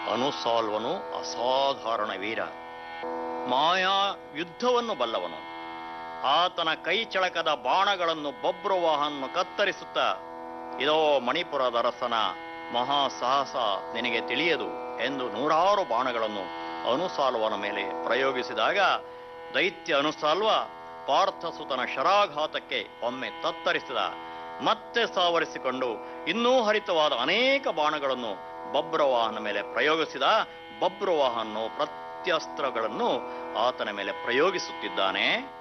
ಅನುಸಾಲ್ವನು ಅಸಾಧಾರಣ ವೀರ ಮಾಯಾ ಯುದ್ಧವನ್ನು ಬಲ್ಲವನು ಆತನ ಕೈ ಚಳಕದ ಬಾಣಗಳನ್ನು ಬಬ್ರುವಾಹನ್ನು ಕತ್ತರಿಸುತ್ತಾ ಇದೋ ಮಣಿಪುರದ ಅರಸನ ಮಹಾ ಸಾಹಸ ನಿನಗೆ ತಿಳಿಯದು ಎಂದು ನೂರಾರು ಬಾಣಗಳನ್ನು ಅನುಸಾಲ್ವನ ಮೇಲೆ ಪ್ರಯೋಗಿಸಿದಾಗ ದೈತ್ಯ ಅನುಸಾಲ್ವ ಪಾರ್ಥಸುತನ ಶರಾಘಾತಕ್ಕೆ ಒಮ್ಮೆ ತತ್ತರಿಸಿದ ಮತ್ತೆ ಸಾವರಿಸಿಕೊಂಡು ಇನ್ನೂ ಹರಿತವಾದ ಅನೇಕ ಬಾಣಗಳನ್ನು ಬಬ್ರವಾಹನ ಮೇಲೆ ಪ್ರಯೋಗಿಸಿದ ಬಬ್ರವಾಹನ್ನು ಪ್ರತ್ಯಸ್ತ್ರಗಳನ್ನು ಆತನ ಮೇಲೆ ಪ್ರಯೋಗಿಸುತ್ತಿದ್ದಾನೆ